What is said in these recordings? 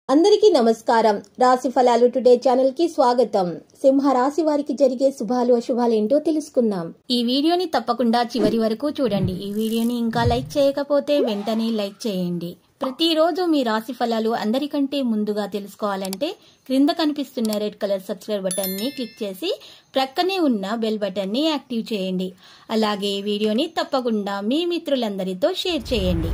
అందరికీ నమస్కారం రాశి ఫలాలు టుడే ఛానల్ కి స్వాగతం సింహ రాశి వారికి జరిగే శుభాలు అశుభాలు ఏంటో తెలుసుకుందాం ఈ వీడియోని తప్పకుండా చివరి వరకు చూడండి ఈ వీడియోని ఇంకా లైక్ చేయకపోతే వెంటనే లైక్ చేయండి ప్రతిరోజు మీ రాశి ఫలాలు అందరికంటే ముందుగా తెలుసుకోవాలంటే క్రింద కనిపిస్తున్న రెడ్ కలర్ సబ్స్క్రైబ్ బటన్ ని క్లిక్ చేసి ప్రక్కనే ఉన్న బెల్ బటన్ ని యాక్టివ్ చేయండి అలాగే ఈ వీడియోని తప్పకుండా మీ మిత్రులందరితో షేర్ చేయండి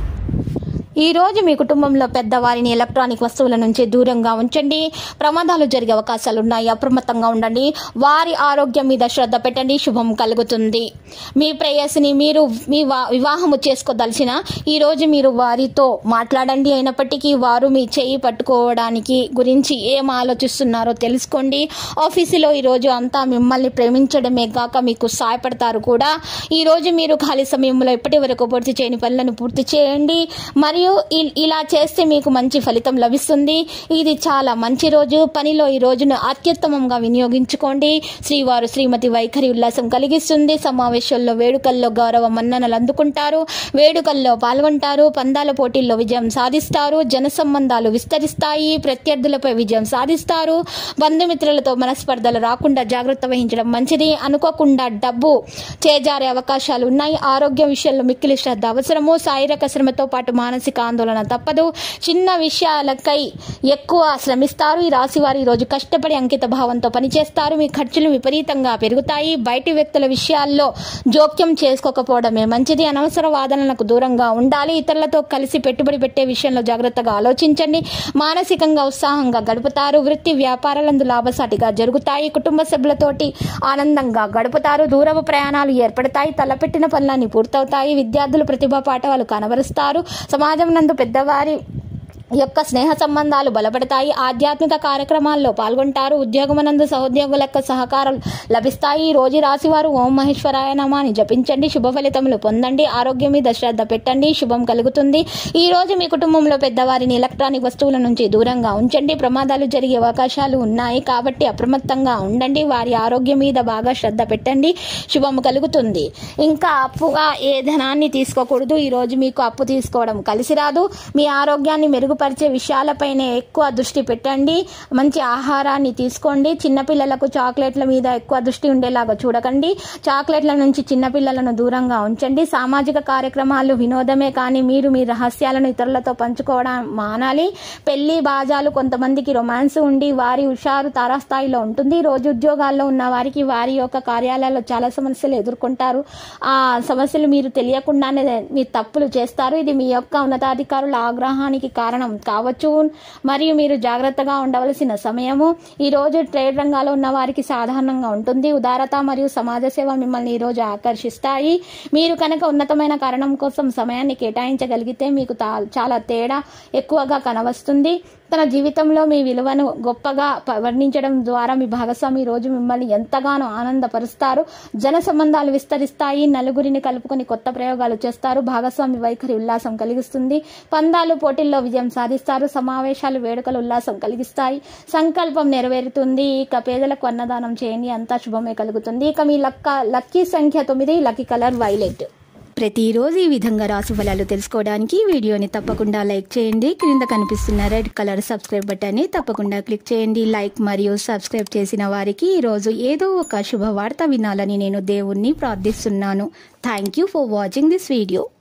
ఈ రోజు మీ కుటుంబంలో పెద్దవారిని ఎలక్ట్రానిక్ వస్తువుల నుంచి దూరంగా ఉంచండి ప్రమాదాలు జరిగే అవకాశాలు ఉన్నాయి అప్రమత్తంగా ఉండండి వారి ఆరోగ్యం మీద శ్రద్ధ పెట్టండి శుభం కలుగుతుంది మీ ప్రేయసిని మీరు మీ వా- వివాహము చేసుకోదలిచిన ఈ రోజు మీరు వారితో మాట్లాడండి అయినప్పటికీ వారు మీ చేయి పట్టుకోవడానికి గురించి ఏం ఆలోచిస్తున్నారో తెలుసుకోండి ఆఫీసులో ఈ రోజు అంతా మిమ్మల్ని ప్రేమించడమే గాక మీకు సహాయపడతారు కూడా ఈ రోజు మీరు ఖాళీ సమయంలో ఇప్పటి వరకు పూర్తి చేయని పనులను పూర్తి చేయండి మరియు ఇ- ఇలా చేస్తే మీకు మంచి ఫలితం లభిస్తుంది ఇది చాలా మంచి రోజు పనిలో ఈ రోజును అత్యుత్తమంగా వినియోగించుకోండి శ్రీవారు శ్రీమతి వైఖరి ఉల్లాసం కలిగిస్తుంది సమావేశాల్లో వేడుకల్లో గౌరవ మన్ననలు అందుకుంటారు వేడుకల్లో పాల్గొంటారు పందాల పోటీల్లో విజయం సాధిస్తారు జన సంబంధాలు విస్తరిస్తాయి ప్రత్యర్థులపై విజయం సాధిస్తారు బంధుమిత్రులతో మనస్పర్ధలు రాకుండా జాగ్రత్త వహించడం మంచిది అనుకోకుండా డబ్బు చేజారే అవకాశాలు ఉన్నాయి ఆరోగ్యం విషయంలో మిక్కిలి శ్రద్ధ అవసరము శారీరక శ్రమతో పాటు మానసిక ఆందోళన తప్పదు చిన్న విషయాలకై ఎక్కువ శ్రమిస్తారు ఈ రాశి వారు ఈ రోజు కష్టపడి అంకిత భావంతో పనిచేస్తారు మీ ఖర్చులు విపరీతంగా పెరుగుతాయి బయటి వ్యక్తుల విషయాల్లో జోక్యం చేసుకోకపోవడమే మంచిది అనవసర వాదనలకు దూరంగా ఉండాలి ఇతరులతో కలిసి పెట్టుబడి పెట్టే విషయంలో జాగ్రత్తగా ఆలోచించండి మానసికంగా ఉత్సాహంగా గడుపుతారు వృత్తి వ్యాపారాలందు లాభసాటిగా జరుగుతాయి కుటుంబ సభ్యులతోటి ఆనందంగా గడుపుతారు దూరపు ప్రయాణాలు ఏర్పడతాయి తలపెట్టిన పనులన్నీ పూర్తవుతాయి విద్యార్థులు ప్రతిభా పాఠవాలు కనబరుస్తారు సమాజం నందు పెద్దవారి యొక్క స్నేహ సంబంధాలు బలపడతాయి ఆధ్యాత్మిక కార్యక్రమాల్లో పాల్గొంటారు ఉద్యోగమనందు సహోద్యోగుల యొక్క సహకారం లభిస్తాయి ఈ రోజు రాశి వారు ఓం మహేశ్వరాయ నమాని జపించండి శుభ ఫలితములు పొందండి ఆరోగ్యం మీద శ్రద్ధ పెట్టండి శుభం కలుగుతుంది ఈ రోజు మీ కుటుంబంలో పెద్దవారిని ఎలక్ట్రానిక్ వస్తువుల నుంచి దూరంగా ఉంచండి ప్రమాదాలు జరిగే అవకాశాలు ఉన్నాయి కాబట్టి అప్రమత్తంగా ఉండండి వారి ఆరోగ్యం మీద బాగా శ్రద్ధ పెట్టండి శుభం కలుగుతుంది ఇంకా అప్పుగా ఏ ధనాన్ని తీసుకోకూడదు ఈ రోజు మీకు అప్పు తీసుకోవడం కలిసి రాదు మీ ఆరోగ్యాన్ని మెరుగుపరిచే విషయాలపైనే ఎక్కువ దృష్టి పెట్టండి మంచి ఆహారాన్ని తీసుకోండి చిన్నపిల్లలకు చాక్లెట్ల మీద ఎక్కువ దృష్టి ఉండేలాగా చూడకండి చాక్లెట్ల నుంచి చిన్నపిల్లలను దూరంగా ఉంచండి సామాజిక కార్యక్రమాలు వినోదమే కానీ మీరు మీ రహస్యాలను ఇతరులతో పంచుకోవడం మానాలి పెళ్లి బాజాలు కొంతమందికి రొమాన్స్ ఉండి వారి హుషారు తారాస్థాయిలో ఉంటుంది రోజు ఉద్యోగాల్లో ఉన్న వారికి వారి యొక్క కార్యాలయాల్లో చాలా సమస్యలు ఎదుర్కొంటారు ఆ సమస్యలు మీరు తెలియకుండానే మీ తప్పులు చేస్తారు ఇది మీ యొక్క ఉన్నతాధికారుల ఆగ్రహానికి కారణం కావచ్చు మరియు మీరు జాగ్రత్తగా ఉండవలసిన సమయము ఈ రోజు ట్రేడ్ రంగాల్లో ఉన్న వారికి సాధారణంగా ఉంటుంది ఉదారత మరియు సమాజ సేవ మిమ్మల్ని ఈ రోజు ఆకర్షిస్తాయి మీరు కనుక ఉన్నతమైన కారణం కోసం సమయాన్ని కేటాయించగలిగితే మీకు తా- చాలా తేడా ఎక్కువగా కనవస్తుంది తన జీవితంలో మీ విలువను గొప్పగా ప- వర్ణించడం ద్వారా మీ భాగస్వామి ఈ రోజు మిమ్మల్ని ఎంతగానో ఆనందపరుస్తారు జన సంబంధాలు విస్తరిస్తాయి నలుగురిని కలుపుకొని కొత్త ప్రయోగాలు చేస్తారు భాగస్వామి వైఖరి ఉల్లాసం కలిగిస్తుంది పందాలు పోటీల్లో విజయం సాధిస్తారు సమావేశాలు వేడుకలు ఉల్లాసం కలిగిస్తాయి సంకల్పం నెరవేరుతుంది ఇక పేదలకు అన్నదానం చేయండి అంతా శుభమే కలుగుతుంది ఇక మీ లక్క లక్కీ సంఖ్య తొమ్మిది లక్కీ కలర్ వైలెట్ ప్రతిరోజు ఈ విధంగా రాశి ఫలాలు తెలుసుకోవడానికి ఈ వీడియోని తప్పకుండా లైక్ చేయండి క్రింద కనిపిస్తున్న రెడ్ కలర్ సబ్స్క్రైబ్ బటన్ని తప్పకుండా క్లిక్ చేయండి లైక్ మరియు సబ్స్క్రైబ్ చేసిన వారికి ఈరోజు ఏదో ఒక శుభవార్త వినాలని నేను దేవుణ్ణి ప్రార్థిస్తున్నాను thank you for watching this video